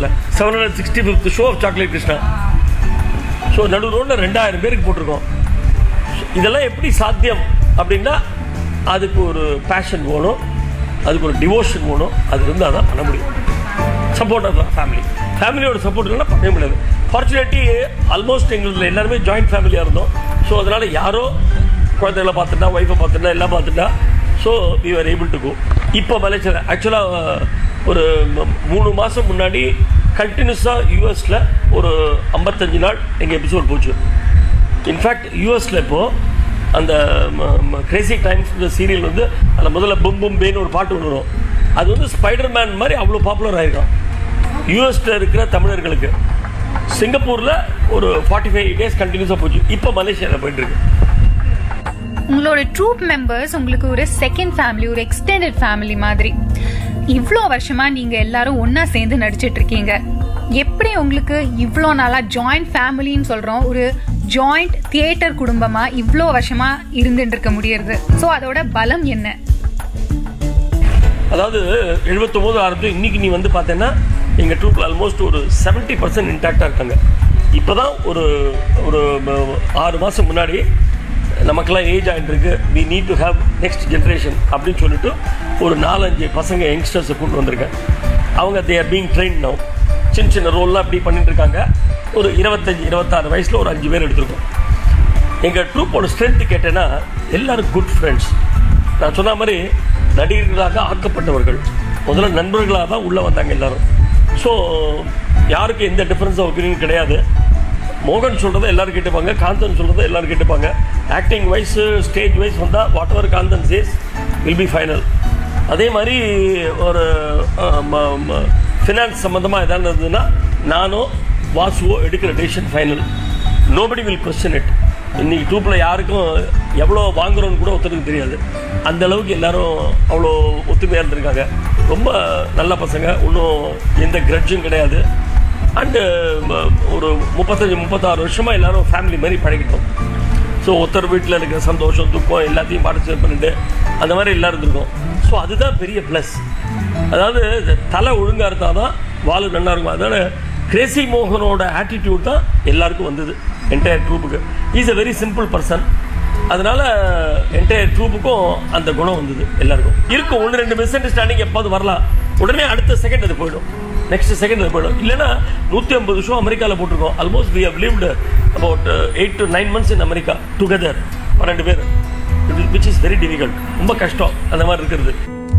கல்கத்தால seven hundred sixty fifth show of chocolate Krishna so நடு ரோட்டில் ரெண்டாயிரம் பேருக்கு போட்டிருக்கோம் இதெல்லாம் எப்படி சாத்தியம் அப்படின்னா அதுக்கு ஒரு பேஷன் வேணும் அதுக்கு ஒரு டிவோஷன் வேணும் அது இருந்தால் தான் பண்ண முடியும் சப்போர்ட் தான் ஃபேமிலி ஃபேமிலியோட சப்போர்ட் இல்லைன்னா பண்ணவே முடியாது ஃபார்ச்சுனேட்லி ஆல்மோஸ்ட் எங்களுக்கு எல்லாருமே ஜாயிண்ட் ஃபேமிலியாக இருந்தோம் ஸோ அதனால் யாரோ குழந்தைகளை பார்த்துட்டா ஒய்ஃபை பார்த்துட்டா எல்லாம் பார்த்துட்டா so we are able to go இப்போ மலேசியா ஆக்சுவலாக ஒரு ம- மூணு மாதம் முன்னாடி கண்டினியூஸாக யூஎஸில் ஒரு ஐம்பத்தஞ்சு நாள் எங்கள் எபிசோட் போச்சு இன்ஃபேக்ட் யூஎஸில் இப்போ அந்த கிரேசி டைம்ஸ் சீரியல் வந்து அதில் முதல்ல பும் பும் பேன்னு ஒரு பாட்டு ஒன்று வரும் அது வந்து ஸ்பைடர் மேன் மாதிரி அவ்வளோ பாப்புலர் ஆயிருக்கும் யூஎஸில் இருக்கிற தமிழர்களுக்கு சிங்கப்பூரில் ஒரு ஃபார்ட்டி ஃபைவ் டேஸ் கண்டினியூஸாக போச்சு இப்போ மலேசியாவில் போயிட்டு இருக்கு உங்களோட ட்ரூப் மெம்பர்ஸ் உங்களுக்கு ஒரு செகண்ட் ஃபேமிலி ஒரு எக்ஸ்டெண்டட் ஃபேமிலி மாதிரி இவ்வளோ வருஷமா நீங்க எல்லாரும் ஒண்ணா சேர்ந்து நடிச்சிட்டு இருக்கீங்க எப்படி உங்களுக்கு இவ்வளோ நாளா ஜாயிண்ட் ஃபேமிலின்னு சொல்றோம் ஒரு ஜாயிண்ட் தியேட்டர் குடும்பமா இவ்வளோ வருஷமா இருந்துட்டு இருக்க முடியுது ஸோ அதோட பலம் என்ன அதாவது எழுபத்தொம்போது ஆரம்பிச்சு இன்னைக்கு நீ வந்து பார்த்தேன்னா எங்கள் ட்ரூப்பில் ஆல்மோஸ்ட் ஒரு செவன்ட்டி பர்சன்ட் இன்டாக்டாக இருக்காங்க இப்போ தான் ஒரு ஒரு ம- ஆறு மாதம் முன்னாடி நமக்கெல்லாம் ஏஜ் ஆகிட்டு இருக்கு we need to have next generation அப்படின்னு சொல்லிட்டு ஒரு நாலஞ்சு பசங்க யங்ஸ்டர்ஸை கூட்டு வந்திருக்கேன் அவங்க they are being train no சின்ன சின்ன ரோல்லாம் அப்படி பண்ணிட்டு இருக்காங்க ஒரு இருபத்தஞ்சி இருபத்தாறு வயசில் ஒரு அஞ்சு பேர் எடுத்திருக்கோம் எங்கள் ட்ரூப்போட ஸ்ட்ரென்த் கேட்டேன்னா எல்லாரும் குட் ஃப்ரெண்ட்ஸ் நான் சொன்ன மாதிரி நடிகர்களாக ஆக்கப்பட்டவர்கள் முதல்ல நண்பர்களாக தான் உள்ளே வந்தாங்க எல்லாரும் ஸோ யாருக்கும் எந்த டிஃப்ரென்ஸ் ஆஃப் ஒப்பீனியன் கிடையாது மோகன் சொல்கிறத எல்லாரும் கேட்டுப்பாங்க காந்தன் சொல்கிறத எல்லாரும் கேட்டுப்பாங்க ஆக்டிங் வைஸ் ஸ்டேஜ் வைஸ் வந்தால் whatever Kanthan says will be final அதே மாதிரி ஒரு ஃபினான்ஸ் சம்மந்தமாக எதாவது இருந்ததுன்னா நானோ வாசுவோ எடுக்கிற decision final nobody will question it இன்னைக்கு ட்ரூப்பில் யாருக்கும் எவ்வளோ வாங்குறோன்னு கூட ஒருத்தருக்கு தெரியாது அந்த அளவுக்கு எல்லாரும் அவ்வளோ ஒத்துமையாக இருந்திருக்காங்க ரொம்ப நல்ல பசங்க இன்னும் எந்த கிரட்ஜும் கிடையாது அண்டு ஒரு முப்பத்தஞ்சு முப்பத்தாறு வருஷமாக எல்லாரும் ஃபேமிலி மாதிரி பழகிட்டோம் ஸோ ஒருத்தர் வீட்டில் இருக்கிற சந்தோஷம் துக்கம் எல்லாத்தையும் பார்ட்டிசிபேட் பண்ணிட்டு அந்த மாதிரி எல்லாம் இருந்திருக்கோம் ஸோ அதுதான் பெரிய ப்ளஸ் அதாவது இந்த தலை ஒழுங்காக இருந்தால் தான் வாலு நல்லா இருக்கும் அதனால கிரேசி மோகனோட ஆட்டிடியூட் தான் எல்லாருக்கும் வந்தது என்டையர் ட்ரூப்புக்கு is a very simple person அதனால என்டையர் ட்ரூப்புக்கும் அந்த குணம் வந்தது எல்லாருக்கும் இருக்கும் ஒன்று ரெண்டு மிஸ் அண்டர்ஸ்டாண்டிங் எப்பாவது வரலாம் உடனே அடுத்த செகண்ட் அது போயிடும் நெக்ஸ்ட் செகண்ட் அது போயிடும் இல்லைன்னா நூற்றி ஐம்பது ஷோ அமெரிக்காவில் போட்டிருக்கோம் almost we have lived about eight to nine months in America together பன்னெண்டு பேர் விச் இஸ் வெரி டிஃபிகல்ட் ரொம்ப கஷ்டம் அந்த மாதிரி இருக்கிறது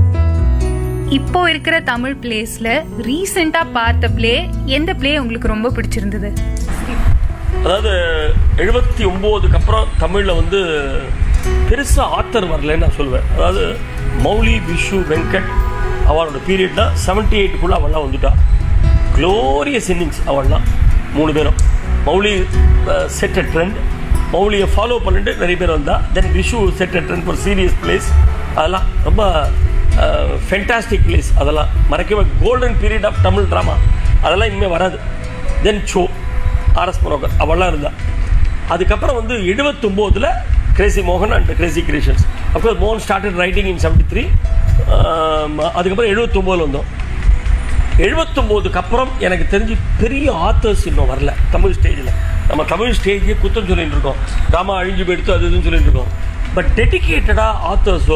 இப்போ இருக்கிற தமிழ் பிளேஸ்ல ரீசெண்டா பார்த்த பிளே எந்த பிளே உங்களுக்கு ரொம்ப பிடிச்சிருந்தது அதாவது எழுபத்தி ஒம்போதுக்கு அப்புறம் தமிழில் வந்து பெருசாக ஆத்தர் வரலன்னு நான் சொல்லுவேன் அதாவது மௌலி விஷு வெங்கட் அவளோட பீரியட்னா செவன்டி எயிட்டுக்குள்ளே அவள்லாம் வந்துட்டா க்ளோரியஸ் இன்னிங்ஸ் அவள்லாம் மூணு பேரும் மௌலி செட் அ ட்ரெண்ட் மௌலியை ஃபாலோ பண்ணிட்டு நிறைய பேர் வந்தா then Vishu set a trend for serious plays அதெல்லாம் ரொம்ப ஃபென்டாஸ்டிக் பிளேஸ் அதெல்லாம் மறக்கவே golden period of Tamil drama அதெல்லாம் இனிமேல் வராது தென் ஷோ ஆர்எஸ் புரோக்கர் அவள்லாம் இருந்தா அதுக்கப்புறம் வந்து எழுபத்தொம்போதில் கிரேசி மோகன் அண்ட் கிரேசி கிரியேஷன்ஸ் அப்கோர்ஸ் மோகன் ஸ்டார்டட் ரைட்டிங் இன் செவன்டி த்ரீ அதுக்கப்புறம் எழுபத்தொம்போதில் வந்தோம் எழுபத்தொம்போதுக்கு அப்புறம் எனக்கு தெரிஞ்சு பெரிய ஆத்தர்ஸ் இன்னும் வரல தமிழ் ஸ்டேஜில் நம்ம தமிழ் ஸ்டேஜே குத்தம் சொல்லிட்டு இருக்கோம் ட்ராமா அழிஞ்சு போயிடுத்து அது இதுன்னு சொல்லிட்டு இருக்கோம் பட் டெடிக்கேட்டடாக ஆத்தர்ஸோ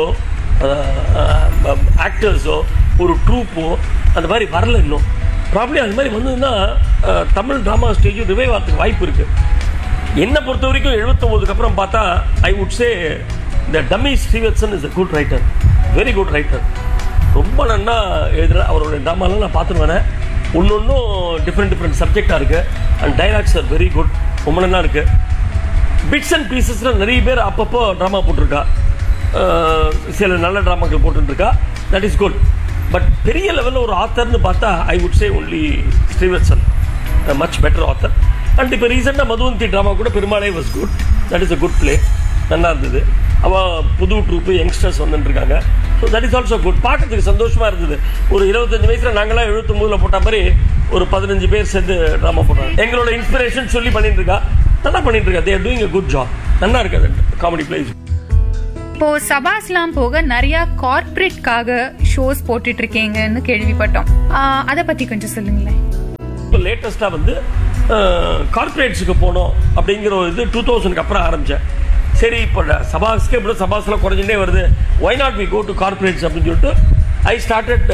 ஆக்டர்ஸோ ஒரு ட்ரூப்போ அந்த மாதிரி வரல இன்னும் ப்ராப்ளம் அது மாதிரி வந்ததுன்னா அஹ், தமிழ் ட்ராமா ஸ்டேஜும் ரிவைவ் ஆகிறதுக்கு வாய்ப்பு இருக்குது என்னை பொறுத்த வரைக்கும் எழுபத்தொம்போதுக்கு அப்புறம் பார்த்தா I would say the Dummy Srivathsan is a good writer very good writer ரொம்ப நன்னா எழுதுற அவரோட ட்ராமாலாம் நான் பார்த்துட்டு வரேன் ஒன்று ஒன்றும் டிஃப்ரெண்ட் டிஃப்ரெண்ட் சப்ஜெக்டாக இருக்குது and dialogues are very good ரொம்ப நல்லா இருக்குது பிட்ஸ் அண்ட் பீசஸில் நிறைய பேர் அப்பப்போ ட்ராமா போட்டிருக்கா அஹ் சில நல்ல ட்ராமாக்கள் போட்டுருக்கா தட் இஸ் குட் பட் பெரிய லெவலில் ஒரு ஆத்தர்னு பார்த்தா I would say only Srivathsan much better author and இப்போ ரீசெண்டாக மதுவந்தி ட்ராமா கூட Perumale was good that is a good play நல்லா இருந்தது அவள் புது ட்ரூப்பு யங்ஸ்டர்ஸ் வந்துட்டு இருக்காங்க so that is also good பார்க்கறதுக்கு சந்தோஷமாக இருந்தது ஒரு இருபத்தஞ்சு வயசில் நாங்களாம் எழுபத்தொம்போதில் போட்ட மாதிரி ஒரு பதினஞ்சு பேர் சேர்ந்து ட்ராமா போடுறாங்க எங்களோட இன்ஸ்பிரேஷன் சொல்லி பண்ணிட்டு இருக்கா நல்லா பண்ணிட்டு இருக்கா they're doing a good job நல்லா இருக்குது காமெடி பிளேஸ் இப்போ சபாஸ்லாம் போக நிறைய கார்ப்பரேட்காக ஷோஸ் போட்டுட்டு இருக்கீங்கன்னு கேள்விப்பட்டோம் ஆஹ் அத பத்தி கொஞ்சம் சொல்லுங்களேன் இப்போ லேட்டஸ்ட்டாக வந்து கார்ப்பரேட்ஸுக்கு போனோம் அப்படிங்கிற ஒரு இது டூ தௌசண்ட்க்கு அப்புறம் ஆரம்பித்தேன் சரி இப்போ சபாஸ்க்கே இப்படி சபாஸ்லாம் குறைஞ்சுட்டே வருது why not we go to corporates அப்படின்னு சொல்லிட்டு I started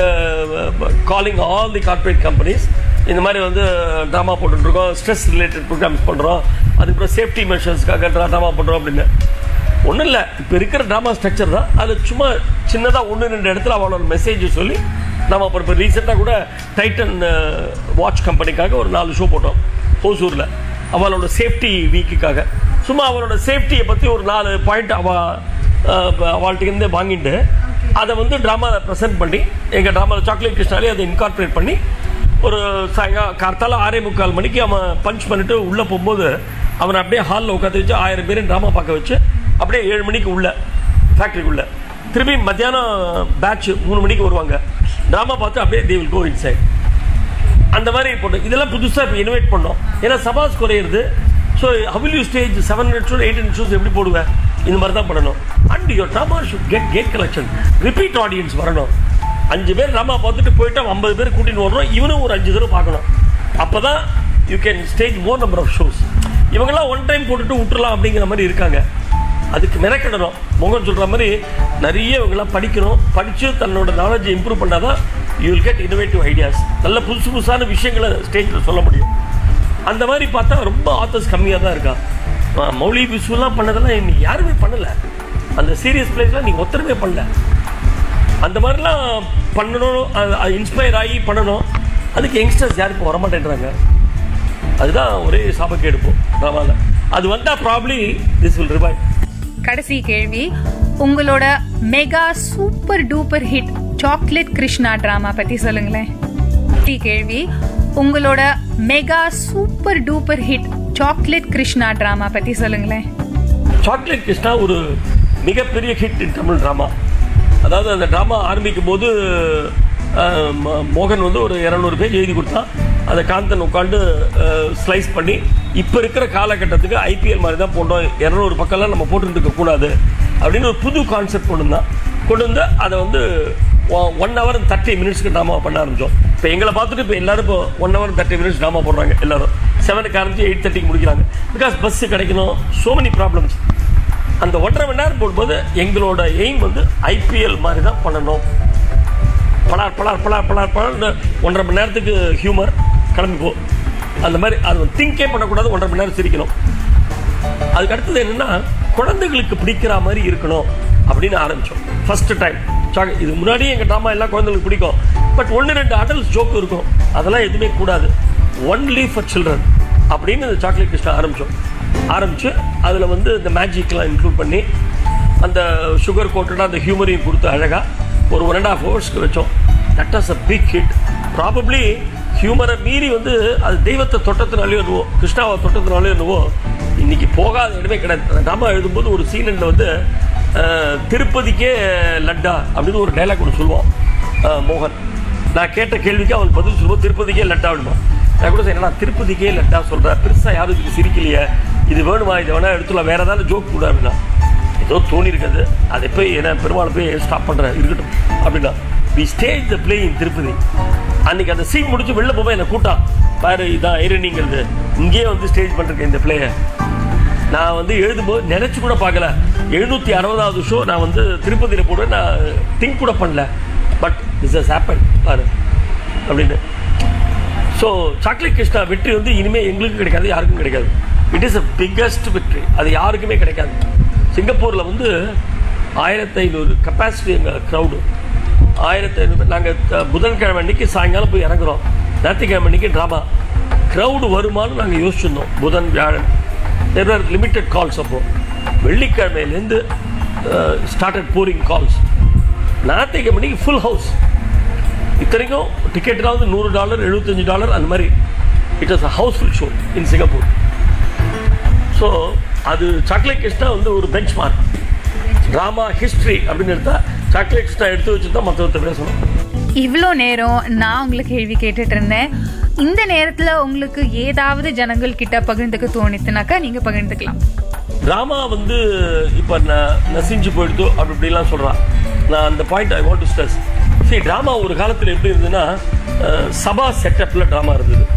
calling all the corporate companies இந்த மாதிரி வந்து ட்ராமா போட்டுட்ருக்கோம் ஸ்ட்ரெஸ் ரிலேட்டட் ப்ரோக்ராம்ஸ் பண்ணுறோம் அதுக்கப்புறம் சேஃப்டி மெஷர்ஸ்க்காக ட்ராமா பண்ணுறோம் அப்படின்னு ஒன்றும் இல்லை இப்போ இருக்கிற ட்ராமா ஸ்ட்ரக்சர் தான் அது சும்மா சின்னதாக ஒன்று ரெண்டு இடத்துல அவளோட மெசேஜ் சொல்லி நம்ம அப்புறம் இப்போ ரீசெண்டாக கூட டைட்டன் வாட்ச் கம்பெனிக்காக ஒரு நாலு ஷோ போட்டோம் ஹோசூரில் அவளோட சேஃப்டி வீக்குக்காக சும்மா அவளோட சேஃப்டியை பற்றி ஒரு நாலு பாயிண்ட் அவ அவள்கிட்ட வாங்கிட்டு அதை வந்து ட்ராமாவில் ப்ரெசென்ட் பண்ணி எங்கள் ட்ராமாவில் சாக்லேட் கிருஷ்ணாலே அதை இன்கார்பரேட் பண்ணி ஒரு சாயங்கா கார்த்தால ஆறே முக்கால் மணிக்கு அவன் பஞ்ச் பண்ணிட்டு உள்ளே போகும்போது அவனை அப்படியே ஹாலில் உட்காந்து வச்சு ஆயிரம் பேரும் ட்ராமா பார்க்க வச்சு அப்படியே ஏழு மணிக்கு உள்ள ஃபேக்ட்ரிக்குள்ள திரும்பி மத்தியானம் பேட்ச் மூணு மணிக்கு வருவாங்க ட்ராமா பார்த்து அப்படியே தே வில் கோ இன்சைட் அந்த மாதிரி போட்டு இதெல்லாம் புதுசாக இப்போ இனோவேட் பண்ணோம் ஏன்னா சபாஸ் குறையிறது so how will you stage seven hundred shows eight hundred shows எப்படி போடுவேன் இந்த மாதிரி தான் பண்ணணும் and your drama should get gate collection repeat audience வரணும் அஞ்சு பேர் ட்ராமா பார்த்துட்டு போயிட்டு ஐம்பது பேர் கூட்டின்னு வர்றோம் இவனும் ஒரு அஞ்சு தடவை பார்க்கணும் அப்போ தான் you can stage more number of shows இவங்கெல்லாம் ஒன் டைம் போட்டுட்டு விட்டுறலாம் அப்படிங்கிற மாதிரி இருக்காங்க அதுக்கு மெனக்கிடணும் மோகன் சொல்கிற மாதிரி நிறைய இவங்கெல்லாம் படிக்கணும் படித்து தன்னோட நாலேஜை இம்ப்ரூவ் பண்ணாதான் you will get innovative ideas நல்ல புதுசு புதுசான விஷயங்களை ஸ்டேஜில் சொல்ல முடியும் அந்த மாதிரி பார்த்தா ரொம்ப ஆத்தர்ஸ் கம்மியாக தான் இருக்கா அஹ் மௌலி விசுவெல்லாம் பண்ணதெல்லாம் இன்னைக்கு யாருமே பண்ணலை அந்த சீரியஸ் பிளேஸ்லாம் நீங்கள் ஒத்தருமே பண்ணல அந்த மாதிரிலாம் பண்ணணும் இன்ஸ்பயர் ஆகி பண்ணணும் அதுக்கு யங்ஸ்டர்ஸ் யாரும் இப்போ வரமாட்டேன்றாங்க அதுதான் ஒரே சாபக்கு எடுப்போம் ட்ராமாவில் அது வந்தால் ப்ராப்ளி திஸ் வில் ரிவைவ் கடைசி கேள்வி உங்களோட mega super duper hit Chocolate Krishna drama பத்தி சொல்லுங்களேன் கடைசி கேள்வி உங்களோட mega super duper hit Chocolate Krishna drama பத்தி சொல்லுங்களேன் சாக்லேட் கிருஷ்ணா ஒரு மிகப்பெரிய ஹிட் இன் தமிழ் ட்ராமா அதாவது அந்த ட்ராமா ஆரம்பிக்கும் போது அஹ், ம- மோகன் வந்து ஒரு இரநூறு பேஜ் எழுதி கொடுத்தான் அதை காந்தன் உட்காந்து ஸ்லைஸ் பண்ணி இப்போ இருக்கிற காலகட்டத்துக்கு ஐபிஎல் மாதிரி தான் போட்டோம் இரநூறு பக்கம்லாம் நம்ம போட்டுட்டு இருக்கக்கூடாது அப்படின்னு ஒரு புது கான்செப்ட் கொண்டு வந்தான் கொண்டு வந்து அதை வந்து ஒன் ஹவர் தேர்ட்டி மினிட்ஸ்க்கு ட்ராமா பண்ண ஆரம்பிச்சோம் இப்போ எங்களை பார்த்துட்டு இப்போ எல்லாரும் இப்போ one hour thirty minutes drama போடுறாங்க எல்லாரும் செவனுக்கு ஆரம்பிச்சு எயிட் தேர்ட்டிக்கு முடிக்கிறாங்க பிகாஸ் பஸ் கிடைக்கணும் so many ப்ராப்ளம்ஸ் அந்த ஒன்றரை மணி நேரம் போடும்போது எங்களோட எய்ம் வந்து ஐபிஎல் மாதிரி தான் பண்ணணும் பலார் பலார் பலார் பலார் பலார் ஒன்றரை மணி நேரத்துக்கு ஹியூமர் கிளம்பி போ அந்த மாதிரி அது திங்கே பண்ணக்கூடாது ஒன்றரை மணி நேரம் சிரிக்கணும் அதுக்கு அடுத்தது என்னன்னா குழந்தைகளுக்கு பிடிக்கிற மாதிரி இருக்கணும் அப்படின்னு ஆரம்பிச்சோம் ஃபர்ஸ்ட் டைம் இது முன்னாடியே எங்கள் ட்ராமா எல்லாம் குழந்தைகளுக்கு பிடிக்கும் பட் ஒன்று ரெண்டு அடல்ட்ஸ் ஜோக் இருக்கும் அதெல்லாம் எதுவுமே கூடாது ஒன்லி ஃபார் சில்ட்ரன் அப்படின்னு இந்த சாக்லேட் கிருஷ்ணா ஆரம்பித்தோம் ஆரம்பித்து அதில் வந்து இந்த மேஜிக்லாம் இன்க்ளூட் பண்ணி அந்த சுகர் கோட்டடாக அந்த ஹியூமரையும் கொடுத்து அழகாக ஒரு ஒன் அண்ட் ஆஃப் ஹவர்ஸ்க்கு வச்சோம் that was a big hit probably ஹியூமரை மீறி வந்து அது தெய்வத்தை தொட்டத்தினாலேயோ என்னவோ கிருஷ்ணாவை தொட்டத்தினாலேயோ என்னவோ இன்னைக்கு போகாத இடமே கிடையாது அந்த ட்ராமா எழுதும்போது ஒரு சீனில் வந்து அஹ், திருப்பதிக்கே லட்டா அப்படின்னு ஒரு டைலாக் ஒன்று சொல்லுவான் அஹ், மோகன் நான் கேட்ட கேள்விக்கு அவன் பதில் சொல்லுவோம் திருப்பதிக்கே லட்டா அப்படிமா நான் கூட என்னடா திருப்பதிக்கே லட்டா சொல்கிறேன் பெருசாக யாரும் இதுக்கு சிரிக்கலையே இது வேணுமா இதை வேணா எடுத்துலாம் வேற ஏதாவது ஜோக் கூட அப்படின்னா ஏதோ தோணி இருக்காது அதை போய் என்ன பெருமாளை போய் ஸ்டாப் பண்ணுறேன் இருக்கட்டும் அப்படின்னா we stage the play in Tirupati அன்னைக்கு அந்த சீன் முடிச்சு வெளில போய் என்னை கூட்டான் பாரு இதான் ஐரனிங்கிறது இங்கேயே வந்து ஸ்டேஜ் பண்ணிருக்கேன் இந்த பிளேயை நான் வந்து எழுதும்போது நினைச்சு கூட பார்க்கல எழுநூத்தி அறுபதாவது ஷோ நான் வந்து திருப்பதியில் போட நான் திங்க் கூட பண்ணல பட் திஸ் ஹஸ் ஹேப்பன் பாரு அப்படின்னு ஸோ சாக்லேட் கிருஷ்ணா வெற்றி வந்து இனிமேல் எங்களுக்கும் கிடைக்காது யாருக்கும் கிடைக்காது இட் இஸ் அ பிக்கஸ்ட் வெற்றி அது யாருக்குமே கிடைக்காது சிங்கப்பூரில் வந்து ஆயிரத்தி ஐநூறு கெப்பாசிட்டி எங்கள் க்ரௌடு ஆயிரத்தி ஐநூறு நாங்கள் புதன்கிழமை அன்னைக்கு சாயங்காலம் போய் இறங்குறோம் ஞாயிற்றுக்கிழமை அன்னைக்கு ட்ராமா க்ரௌடு வருமானு நாங்கள் யோசிச்சிருந்தோம் புதன் வியாழன் தேர் ஆர் லிமிட்டெட் கால்ஸ் அப்போ வெள்ளிக்கிழமையிலேருந்து ஸ்டார்டட் போரிங் கால்ஸ் ஞாயிற்றுக்கிழமை மணிக்கு ஃபுல் ஹவுஸ் இத்தனைக்கும் டிக்கெட்லாம் வந்து நூறு டாலர் எழுபத்தஞ்சு டாலர் அந்த மாதிரி it was a housefull show in Singapore so அது சாக்லேட் கிருஷ்ணா வந்து ஒரு பெஞ்ச் மார்க் ட்ராமா ஹிஸ்ட்ரி அப்படின்னு எடுத்தா சாக்லேட் கிருஷ்ணா எடுத்து வச்சு தான் மற்றவர்கிட்ட பேசணும் இவ்வளோ நேரம் நான் உங்களுக்கு கேள்வி கேட்டுட்டு இருந்தேன் இந்த நேரத்துல உங்களுக்கு ஏதாவது ஜனங்கள் கிட்ட பகிர்ந்துக்க தோணுச்சுனாக்கா நீங்க பகிர்ந்துக்கலாம் ட்ராமா வந்து இப்போ நான் நசிஞ்சு போயிடுதோ அப்படி இப்படிலாம் சொல்கிறான் நான் அந்த point I want to stress சரி ட்ராமா ஒரு காலத்தில் எப்படி இருந்ததுன்னா அஹ், சபா செட்டப்பில் ட்ராமா இருந்தது